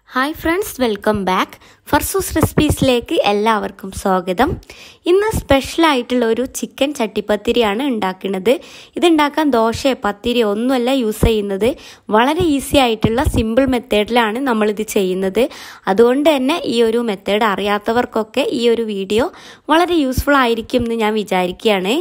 hi friends welcome back ഫർസൂസ് റെസിപ്പീസിലേക്ക് എല്ലാവർക്കും സ്വാഗതം ഇന്ന് സ്പെഷ്യലായിട്ടുള്ള ഒരു ചിക്കൻ ചട്ടിപ്പത്തിരിയാണ് ഉണ്ടാക്കുന്നത് ഇതുണ്ടാക്കാൻ ദോശ പത്തിരി ഒന്നുമല്ല യൂസ് ചെയ്യുന്നത് വളരെ ഈസി ആയിട്ടുള്ള സിമ്പിൾ മെത്തേഡിലാണ് നമ്മളിത് ചെയ്യുന്നത് അതുകൊണ്ട് തന്നെ ഈ ഒരു മെത്തേഡ് അറിയാത്തവർക്കൊക്കെ ഈ ഒരു വീഡിയോ വളരെ യൂസ്ഫുൾ ആയിരിക്കും എന്ന് ഞാൻ വിചാരിക്കുകയാണ്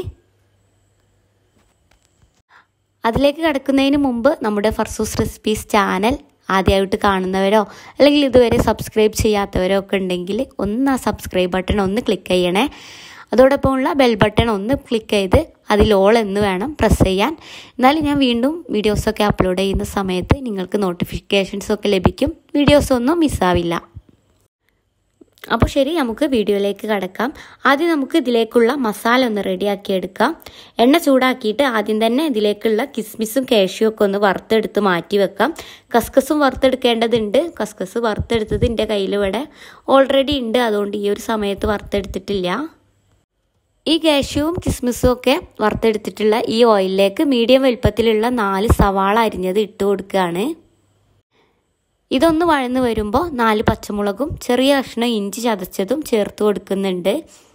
അതിലേക്ക് കിടക്കുന്നതിന് മുമ്പ് നമ്മുടെ ഫർസൂസ് റെസിപ്പീസ് ചാനൽ ആദ്യമായിട്ട് കാണുന്നവരോ അല്ലെങ്കിൽ ഇതുവരെ സബ്സ്ക്രൈബ് ചെയ്യാത്തവരോ ഒക്കെ ഉണ്ടെങ്കിൽ ഒന്ന് ആ സബ്സ്ക്രൈബ് ബട്ടൺ ഒന്ന് ക്ലിക്ക് ചെയ്യണേ അതോടൊപ്പം ഉള്ള ബെൽ ബട്ടൺ ഒന്ന് ക്ലിക്ക് ചെയ്ത് അതിൽ ഓൾ എന്ന് വേണം പ്രസ് ചെയ്യാൻ എന്നാലും ഞാൻ വീണ്ടും വീഡിയോസൊക്കെ അപ്ലോഡ് ചെയ്യുന്ന സമയത്ത് നിങ്ങൾക്ക് നോട്ടിഫിക്കേഷൻസ് ഒക്കെ ലഭിക്കും വീഡിയോസ് ഒന്നും മിസ്സാവില്ല അപ്പോൾ ശരി നമുക്ക് വീഡിയോയിലേക്ക് കടക്കാം ആദ്യം നമുക്ക് ഇതിലേക്കുള്ള മസാല ഒന്ന് റെഡിയാക്കി എടുക്കാം എണ്ണ ചൂടാക്കിയിട്ട് ആദ്യം തന്നെ ഇതിലേക്കുള്ള കിസ്മിസും കാഷ്യും ഒക്കെ ഒന്ന് വറുത്തെടുത്ത് മാറ്റി വെക്കാം കസ്കസും വറുത്തെടുക്കേണ്ടതുണ്ട് കസ്കസ് വറുത്തെടുത്തത് എൻ്റെ കയ്യിൽ ഇവിടെ ഓൾറെഡി ഉണ്ട് അതുകൊണ്ട് ഈ ഒരു സമയത്ത് വറുത്തെടുത്തിട്ടില്ല ഈ കാഷ്യൂവും കിസ്മിസും ഒക്കെ വറുത്തെടുത്തിട്ടുള്ള ഈ ഓയിലിലേക്ക് മീഡിയം വലുപ്പത്തിലുള്ള നാല് സവാള അരിഞ്ഞത് ഇട്ട് കൊടുക്കുകയാണ് ഇതൊന്ന് വഴന്ന് വരുമ്പോൾ നാല് പച്ചമുളകും ചെറിയ കഷ്ണം ഇഞ്ചി ചതച്ചതും ചേർത്ത് കൊടുക്കുന്നുണ്ട്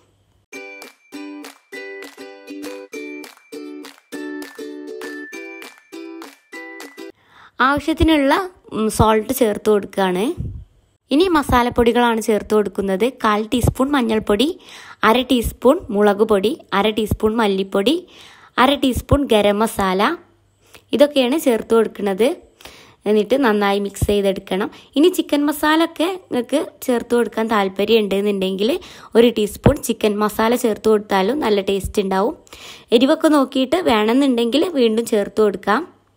ആവശ്യത്തിനുള്ള സോൾട്ട് ചേർത്ത് കൊടുക്കുകയാണ് ഇനി മസാലപ്പൊടികളാണ് ചേർത്ത് കൊടുക്കുന്നത് കാൽ ടീസ്പൂൺ മഞ്ഞൾപ്പൊടി അര ടീസ്പൂൺ മുളക് പൊടി അര ടീസ്പൂൺ മല്ലിപ്പൊടി അര ടീസ്പൂൺ ഗരം മസാല ഇതൊക്കെയാണ് ചേർത്ത് കൊടുക്കുന്നത് എന്നിട്ട് നന്നായി മിക്സ് ചെയ്തെടുക്കണം ഇനി ചിക്കൻ മസാല ഒക്കെ നിങ്ങൾക്ക് ചേർത്ത് കൊടുക്കാൻ താല്പര്യം ഉണ്ടെന്നുണ്ടെങ്കിൽ ഒരു ടീസ്പൂൺ ചിക്കൻ മസാല ചേർത്ത് കൊടുത്താലും നല്ല ടേസ്റ്റ് ഉണ്ടാവും എരിവൊക്കെ നോക്കിയിട്ട് വേണമെന്നുണ്ടെങ്കിൽ വീണ്ടും ചേർത്ത് കൊടുക്കാം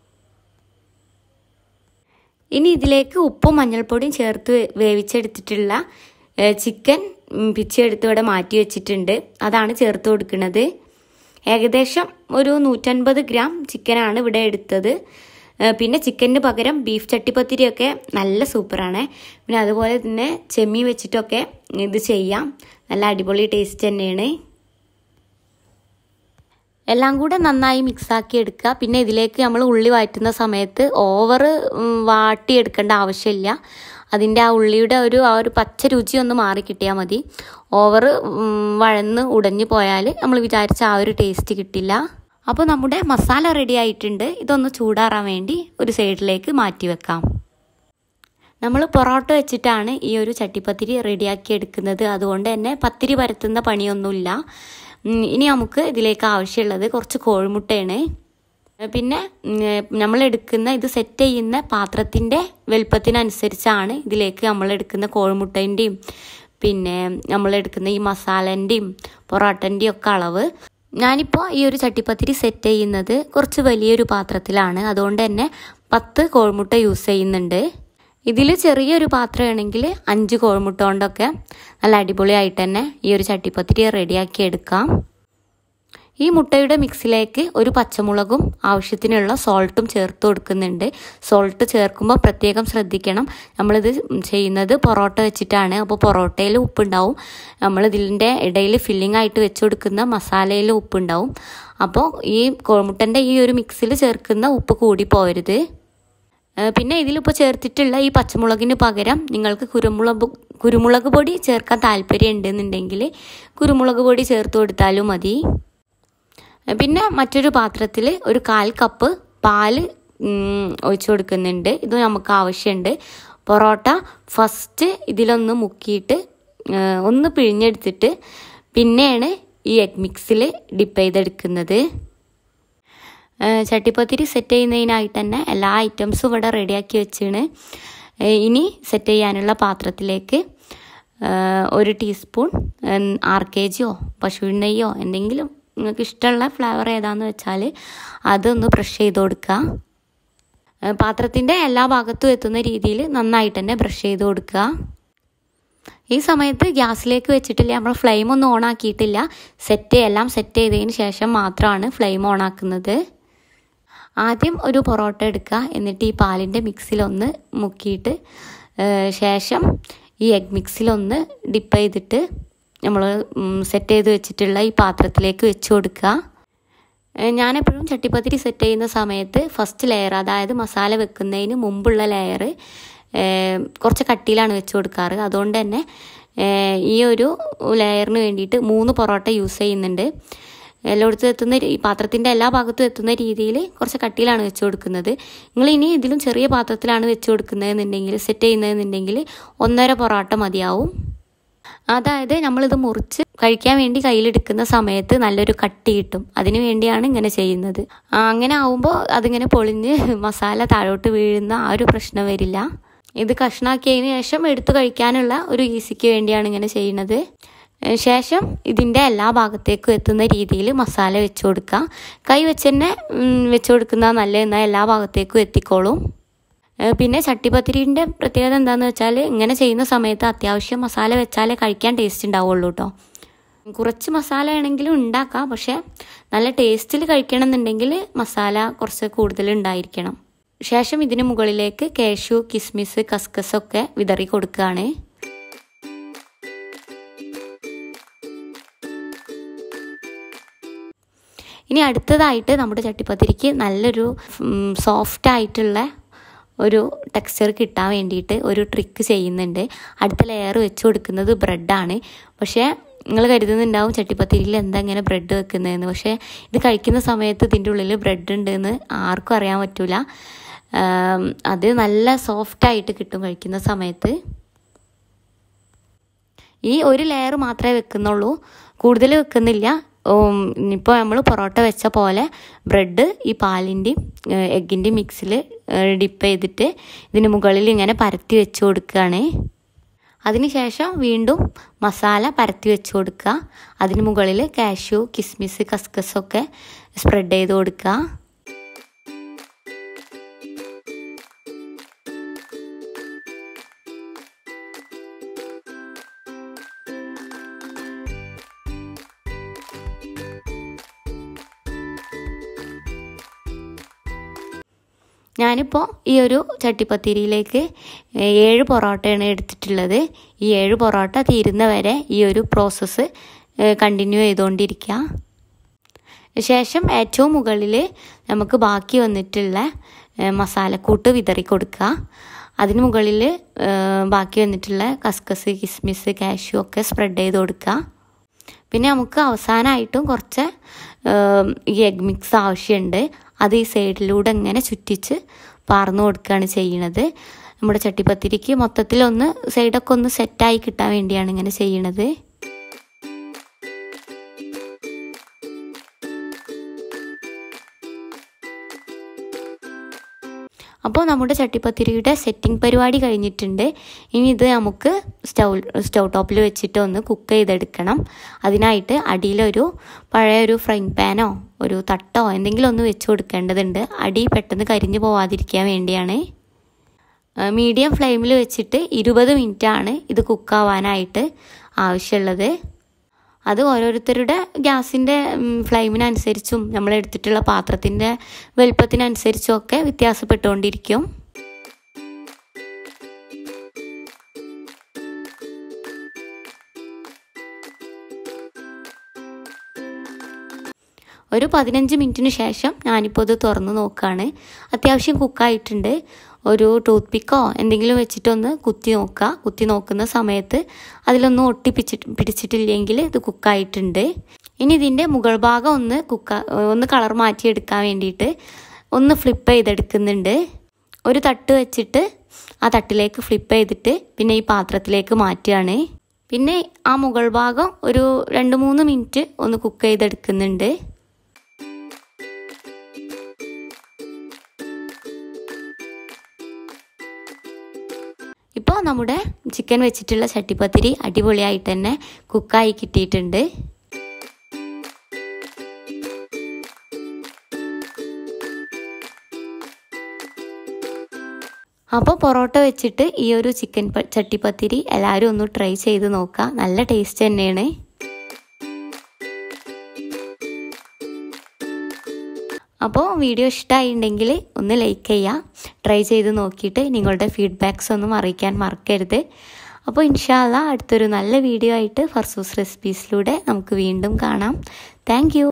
ഇനി ഇതിലേക്ക് ഉപ്പും മഞ്ഞൾപ്പൊടിയും ചേർത്ത് വേവിച്ചെടുത്തിട്ടുള്ള ചിക്കൻ പിച്ചെടുത്ത് ഇവിടെ മാറ്റി വെച്ചിട്ടുണ്ട് അതാണ് ചേർത്ത് കൊടുക്കുന്നത് ഏകദേശം ഒരു നൂറ്റൻപത് ഗ്രാം ചിക്കനാണ് ഇവിടെ എടുത്തത് പിന്നെ ചിക്കന് പകരം ബീഫ് ചട്ടിപ്പത്തിരിയൊക്കെ നല്ല സൂപ്പറാണ് പിന്നെ അതുപോലെ തന്നെ ചെമ്മീൻ വെച്ചിട്ടൊക്കെ ഇത് ചെയ്യാം നല്ല അടിപൊളി ടേസ്റ്റ് തന്നെയാണ് എല്ലാം കൂടെ നന്നായി മിക്സാക്കി എടുക്കുക പിന്നെ ഇതിലേക്ക് നമ്മൾ ഉള്ളി വഴറ്റുന്ന സമയത്ത് ഓവർ വാട്ടിയെടുക്കേണ്ട ആവശ്യമില്ല അതിൻ്റെ ആ ഉള്ളിയുടെ ഒരു ആ ഒരു പച്ച രുചി ഒന്ന് മാറി കിട്ടിയാൽ മതി ഓവർ വഴന്ന് ഉടഞ്ഞു പോയാൽ നമ്മൾ വിചാരിച്ച ആ ഒരു ടേസ്റ്റ് കിട്ടില്ല അപ്പോൾ നമ്മുടെ മസാല റെഡി ആയിട്ടുണ്ട് ഇതൊന്ന് ചൂടാറാൻ വേണ്ടി ഒരു സൈഡിലേക്ക് മാറ്റി വെക്കാം നമ്മൾ പൊറോട്ട വെച്ചിട്ടാണ് ഈ ഒരു ചട്ടിപ്പത്തിരി റെഡിയാക്കി എടുക്കുന്നത് അതുകൊണ്ട് തന്നെ പത്തിരി പരത്തുന്ന പണിയൊന്നുമില്ല ഇനി നമുക്ക് ഇതിലേക്ക് ആവശ്യമുള്ളത് കുറച്ച് കോഴിമുട്ടയാണ് പിന്നെ നമ്മൾ എടുക്കുന്ന ഇത് സെറ്റ് ചെയ്യുന്ന പാത്രത്തിൻ്റെ വലുപ്പത്തിനനുസരിച്ചാണ് ഇതിലേക്ക് നമ്മൾ എടുക്കുന്ന കോഴിമുട്ടേൻ്റെയും പിന്നെ നമ്മൾ എടുക്കുന്ന ഈ മസാലേൻ്റെയും പൊറോട്ടൻ്റെയും ഒക്കെ അളവ് ഞാനിപ്പോൾ ഈ ഒരു ചട്ടിപ്പത്തിരി സെറ്റ് ചെയ്യുന്നത് കുറച്ച് വലിയൊരു പാത്രത്തിലാണ് അതുകൊണ്ട് തന്നെ പത്ത് കോഴിമുട്ട യൂസ് ചെയ്യുന്നുണ്ട് ഇതിൽ ചെറിയൊരു പാത്രമാണെങ്കിൽ അഞ്ച് കോഴിമുട്ട കൊണ്ടൊക്കെ നല്ല അടിപൊളിയായിട്ട് തന്നെ ഈ ഒരു ചട്ടിപ്പത്തിരി റെഡിയാക്കി എടുക്കാം ഈ മുട്ടയുടെ മിക്സിലേക്ക് ഒരു പച്ചമുളകും ആവശ്യത്തിനുള്ള സോൾട്ടും ചേർത്ത് കൊടുക്കുന്നുണ്ട് സോൾട്ട് ചേർക്കുമ്പോൾ പ്രത്യേകം ശ്രദ്ധിക്കണം നമ്മളിത് ചെയ്യുന്നത് പൊറോട്ട വെച്ചിട്ടാണ് അപ്പോൾ പൊറോട്ടയിൽ ഉപ്പുണ്ടാവും നമ്മൾ ഇതിൻ്റെ ഇടയിൽ ഫില്ലിംഗ് ആയിട്ട് വെച്ച് കൊടുക്കുന്ന മസാലയിൽ ഉപ്പുണ്ടാവും അപ്പോൾ ഈ കോഴിമുട്ടൻ്റെ ഈ ഒരു മിക്സിൽ ചേർക്കുന്ന ഉപ്പ് കൂടി പോരുത് പിന്നെ ഇതിലിപ്പോൾ ചേർത്തിട്ടുള്ള ഈ പച്ചമുളകിന് പകരം നിങ്ങൾക്ക് കുരുമുളക് കുരുമുളക് പൊടി ചേർക്കാൻ താല്പര്യം ഉണ്ടെന്നുണ്ടെങ്കിൽ കുരുമുളക് പൊടി ചേർത്ത് കൊടുത്താലും മതി പിന്നെ മറ്റൊരു പാത്രത്തിൽ ഒരു കാൽ കപ്പ് പാല് ഒഴിച്ചു കൊടുക്കുന്നുണ്ട് ഇത് നമുക്ക് ആവശ്യമുണ്ട് പൊറോട്ട ഫസ്റ്റ് ഇതിലൊന്ന് മുക്കിയിട്ട് ഒന്ന് പിഴിഞ്ഞെടുത്തിട്ട് പിന്നെയാണ് ഈ എഗ് മിക്സിൽ ഡിപ്പ് ചെയ്തെടുക്കുന്നത് ചട്ടിപ്പത്തിരി സെറ്റ് ചെയ്യുന്നതിനായിട്ട് തന്നെ എല്ലാ ഐറ്റംസും ഇവിടെ റെഡിയാക്കി വെച്ചാണ് ഇനി സെറ്റ് ചെയ്യാനുള്ള പാത്രത്തിലേക്ക് ഒരു ടീസ്പൂൺ ആർ കെ ജിയോ പശുവിൻ നെയ്യോ എന്തെങ്കിലും നിങ്ങൾക്ക് ഇഷ്ടമുള്ള ഫ്ലേവർ ഏതാന്ന് വെച്ചാൽ അതൊന്ന് ബ്രഷ് ചെയ്ത് കൊടുക്കുക പാത്രത്തിൻ്റെ എല്ലാ ഭാഗത്തും എത്തുന്ന രീതിയിൽ നന്നായിട്ട് തന്നെ ബ്രഷ് ചെയ്ത് കൊടുക്കുക ഈ സമയത്ത് ഗ്യാസിലേക്ക് വെച്ചിട്ടില്ല നമ്മൾ ഫ്ലെയിം ഒന്നും ഓൺ ആക്കിയിട്ടില്ല സെറ്റ് എല്ലാം സെറ്റ് ചെയ്തതിന് ശേഷം മാത്രമാണ് ഫ്ലെയിം ഓൺ ആക്കുന്നത് ആദ്യം ഒരു പൊറോട്ട എടുക്കുക എന്നിട്ട് ഈ പാലിൻ്റെ മിക്സിലൊന്ന് മുക്കിയിട്ട് ശേഷം ഈ എഗ് മിക്സിലൊന്ന് ഡിപ്പ് ചെയ്തിട്ട് നമ്മൾ സെറ്റ് ചെയ്ത് വെച്ചിട്ടുള്ള ഈ പാത്രത്തിലേക്ക് വെച്ച് കൊടുക്കുക ഞാനെപ്പോഴും ചട്ടിപ്പത്തിരി സെറ്റ് ചെയ്യുന്ന സമയത്ത് ഫസ്റ്റ് ലെയർ അതായത് മസാല വെക്കുന്നതിന് മുമ്പുള്ള ലെയർ ഏഹ്, കുറച്ച് കട്ടിയിലാണ് വെച്ച് കൊടുക്കാറ് അതുകൊണ്ട് തന്നെ ഏഹ്, ഈ ഒരു ലെയറിന് വേണ്ടിയിട്ട് മൂന്ന് പൊറോട്ട യൂസ് ചെയ്യുന്നുണ്ട് എല്ലായിടത്തും എത്തുന്ന രീ- ഈ പാത്രത്തിൻ്റെ എല്ലാ ഭാഗത്തും എത്തുന്ന രീതിയിൽ കുറച്ച് കട്ടിയിലാണ് വെച്ച് കൊടുക്കുന്നത് നിങ്ങൾ ഇനി ഇതിലും ചെറിയ പാത്രത്തിലാണ് വെച്ച് കൊടുക്കുന്നതെന്നുണ്ടെങ്കിൽ സെറ്റ് ചെയ്യുന്നതെന്നുണ്ടെങ്കിൽ ഒന്നര പൊറോട്ട മതിയാവും അതായത് നമ്മളിത് മുറിച്ച് കഴിക്കാൻ വേണ്ടി കയ്യിലെടുക്കുന്ന സമയത്ത് നല്ലൊരു കട്ടി കിട്ടും അതിനു വേണ്ടിയാണ് ഇങ്ങനെ ചെയ്യുന്നത് ആ, അങ്ങനെ ആവുമ്പോൾ അതിങ്ങനെ പൊളിഞ്ഞ് മസാല താഴോട്ട് വീഴുന്ന ആ ഒരു പ്രശ്നം വരില്ല ഇത് കഷ്ണാക്കിയതിന് ശേഷം എടുത്തു കഴിക്കാനുള്ള ഒരു ഈസിക്ക് വേണ്ടിയാണ് ഇങ്ങനെ ചെയ്യുന്നത് ഏ, ശേഷം ഇതിൻ്റെ എല്ലാ ഭാഗത്തേക്കും എത്തുന്ന രീതിയിൽ മസാല വെച്ച് കൊടുക്കുക കൈ വെച്ച് തന്നെ ഉം, വെച്ച് കൊടുക്കുന്ന നല്ല എന്നാൽ എല്ലാ ഭാഗത്തേക്കും എത്തിക്കോളും ഏഹ് പിന്നെ ചട്ടിപ്പത്തിരിൻ്റെ പ്രത്യേകത എന്താണെന്ന് വെച്ചാൽ ഇങ്ങനെ ചെയ്യുന്ന സമയത്ത് അത്യാവശ്യം മസാല വെച്ചാലേ കഴിക്കാൻ ടേസ്റ്റ് ഉണ്ടാവുള്ളൂ കേട്ടോ കുറച്ച് മസാല ആണെങ്കിലും ഉണ്ടാക്കാം പക്ഷേ നല്ല ടേസ്റ്റിൽ കഴിക്കണം എന്നുണ്ടെങ്കിൽ മസാല കുറച്ച് കൂടുതൽ ഉണ്ടായിരിക്കണം ശേഷം ഇതിന് മുകളിലേക്ക് കാഷ്യൂ കിസ്മിസ് കസ്കസ് ഒക്കെ വിതറി കൊടുക്കുകയാണ് ഇനി അടുത്തതായിട്ട് നമ്മുടെ ചട്ടിപ്പത്തിരിക്ക് നല്ലൊരു സോഫ്റ്റ് ആയിട്ടുള്ള ഒരു ടെക്സ്ചർ കിട്ടാൻ വേണ്ടിയിട്ട് ഒരു ട്രിക്ക് ചെയ്യുന്നുണ്ട് അടുത്ത ലെയർ വെച്ച് കൊടുക്കുന്നത് ബ്രെഡാണ് പക്ഷേ നിങ്ങൾ കരുതുന്നുണ്ടാവും ചട്ടിപ്പത്തിരിയിൽ എന്താ ഇങ്ങനെ ബ്രെഡ് വെക്കുന്നതെന്ന് പക്ഷേ ഇത് കഴിക്കുന്ന സമയത്ത് ഇതിൻ്റെ ഉള്ളിൽ ബ്രെഡ് ഉണ്ടെന്ന് ആർക്കും അറിയാൻ പറ്റില്ല അത് നല്ല സോഫ്റ്റായിട്ട് കിട്ടും കഴിക്കുന്ന സമയത്ത് ഈ ഒരു ലെയർ മാത്രമേ വെക്കുന്നുള്ളൂ കൂടുതൽ വെക്കുന്നില്ല ഇപ്പോൾ നമ്മൾ പൊറോട്ട വെച്ച പോലെ ബ്രെഡ് ഈ പാലിൻ്റെയും എഗ്ഗിൻ്റെയും മിക്സിൽ ഡിപ്പ് ചെയ്തിട്ട് ഇതിന് മുകളിൽ ഇങ്ങനെ പരത്തി വെച്ച് കൊടുക്കുകയാണ് അതിനുശേഷം വീണ്ടും മസാല പരത്തി വെച്ച് കൊടുക്കുക അതിന് മുകളിൽ കാഷ്യൂ കിസ്മിസ് കസ്കസ് ഒക്കെ സ്പ്രെഡ് ചെയ്ത് കൊടുക്കുക ഞാനിപ്പോൾ ഈ ഒരു ചട്ടിപ്പത്തിരിയിലേക്ക് ഏഴ് പൊറോട്ടയാണ് എടുത്തിട്ടുള്ളത് ഈ ഏഴ് പൊറോട്ട തീരുന്ന വരെ ഈ ഒരു പ്രോസസ്സ് കണ്ടിന്യൂ ചെയ്തുകൊണ്ടിരിക്കുക ശേഷം ഏറ്റവും മുകളിൽ നമുക്ക് ബാക്കി വന്നിട്ടുള്ള മസാലക്കൂട്ട് വിതറി കൊടുക്കുക അതിന് മുകളിൽ ബാക്കി വന്നിട്ടുള്ള കസ്കസ് കിസ്മിസ് കാഷ്യൂ ഒക്കെ സ്പ്രെഡ് ചെയ്ത് കൊടുക്കുക പിന്നെ നമുക്ക് അവസാനമായിട്ടും കുറച്ച് ഈ എഗ് മിക്സ് ആവശ്യമുണ്ട് അത് ഈ സൈഡിലൂടെ ഇങ്ങനെ ചുറ്റിച്ച് പാർന്നു കൊടുക്കുകയാണ് ചെയ്യണത് നമ്മുടെ ചട്ടിപ്പത്തിരിക്ക് മൊത്തത്തിലൊന്ന് സൈഡൊക്കെ ഒന്ന് സെറ്റായി കിട്ടാൻ വേണ്ടിയാണ് ഇങ്ങനെ ചെയ്യണത് അപ്പോൾ നമ്മുടെ ചട്ടിപ്പത്തിരിയുടെ സെറ്റിംഗ് പരിപാടി കഴിഞ്ഞിട്ടുണ്ട് ഇനി ഇത് നമുക്ക് സ്റ്റൗ സ്റ്റൗ ടോപ്പിൽ വെച്ചിട്ട് ഒന്ന് കുക്ക് ചെയ്തെടുക്കണം അതിനായിട്ട് അടിയിലൊരു പഴയ ഒരു ഫ്രൈങ് പാനോ ഒരു തട്ടോ എന്തെങ്കിലും ഒന്ന് വെച്ച് കൊടുക്കേണ്ടതുണ്ട് അടി പെട്ടെന്ന് കരിഞ്ഞു പോവാതിരിക്കാൻ വേണ്ടിയാണ് മീഡിയം ഫ്ലെയിമിൽ വെച്ചിട്ട് ഇരുപത് മിനിറ്റാണ് ഇത് കുക്കാവാനായിട്ട് ആവശ്യമുള്ളത് അത് ഓരോരുത്തരുടെ ഗ്യാസിൻ്റെ ഫ്ലെയിമിനനുസരിച്ചും നമ്മൾ എടുത്തിട്ടുള്ള പാത്രത്തിൻ്റെ വലുപ്പത്തിനനുസരിച്ചും ഒക്കെ വ്യത്യാസപ്പെട്ടുകൊണ്ടിരിക്കും ഒരു പതിനഞ്ച് മിനിറ്റിന് ശേഷം ഞാനിപ്പോൾ ഇത് തുറന്ന് നോക്കുകയാണ് അത്യാവശ്യം കുക്കായിട്ടുണ്ട് ഒരു ടൂത്ത് പിക്കോ എന്തെങ്കിലും വെച്ചിട്ടൊന്ന് കുത്തി നോക്കുക കുത്തി നോക്കുന്ന സമയത്ത് അതിലൊന്നും ഒട്ടിപ്പിച്ചിട്ട് പിടിച്ചിട്ടില്ലെങ്കിൽ ഇത് കുക്കായിട്ടുണ്ട് ഇനി ഇതിൻ്റെ മുകൾ ഭാഗം ഒന്ന് കുക്ക ഒന്ന് കളർ മാറ്റിയെടുക്കാൻ വേണ്ടിയിട്ട് ഒന്ന് ഫ്ലിപ്പ് ചെയ്തെടുക്കുന്നുണ്ട് ഒരു തട്ട് വെച്ചിട്ട് ആ തട്ടിലേക്ക് ഫ്ലിപ്പ് ചെയ്തിട്ട് പിന്നെ ഈ പാത്രത്തിലേക്ക് മാറ്റുകയാണ് പിന്നെ ആ മുകൾ ഭാഗം ഒരു രണ്ട് മൂന്ന് മിനിറ്റ് ഒന്ന് കുക്ക് ചെയ്തെടുക്കുന്നുണ്ട് ഇപ്പോൾ നമ്മുടെ ചിക്കൻ വെച്ചിട്ടുള്ള ചട്ടിപ്പത്തിരി അടിപൊളിയായിട്ട് തന്നെ കുക്കായി കിട്ടിയിട്ടുണ്ട് അപ്പോൾ പൊറോട്ട വെച്ചിട്ട് ഈ ഒരു ചിക്കൻ ചട്ടിപ്പത്തിരി എല്ലാവരും ഒന്ന് ട്രൈ ചെയ്ത് നോക്കുക നല്ല ടേസ്റ്റ് തന്നെയാണ് അപ്പോൾ വീഡിയോ ഇഷ്ടമായിട്ടുണ്ടെങ്കിൽ ഒന്ന് ലൈക്ക് ചെയ്യുക ട്രൈ ചെയ്ത് നോക്കിയിട്ട് നിങ്ങളുടെ ഫീഡ്ബാക്സ് ഒന്നും അറിയിക്കാൻ മറക്കരുത് അപ്പോൾ ഇൻഷാല്ല അടുത്തൊരു നല്ല വീഡിയോ ആയിട്ട് ഫർസൂസ് റെസിപ്പീസിലൂടെ നമുക്ക് വീണ്ടും കാണാം താങ്ക്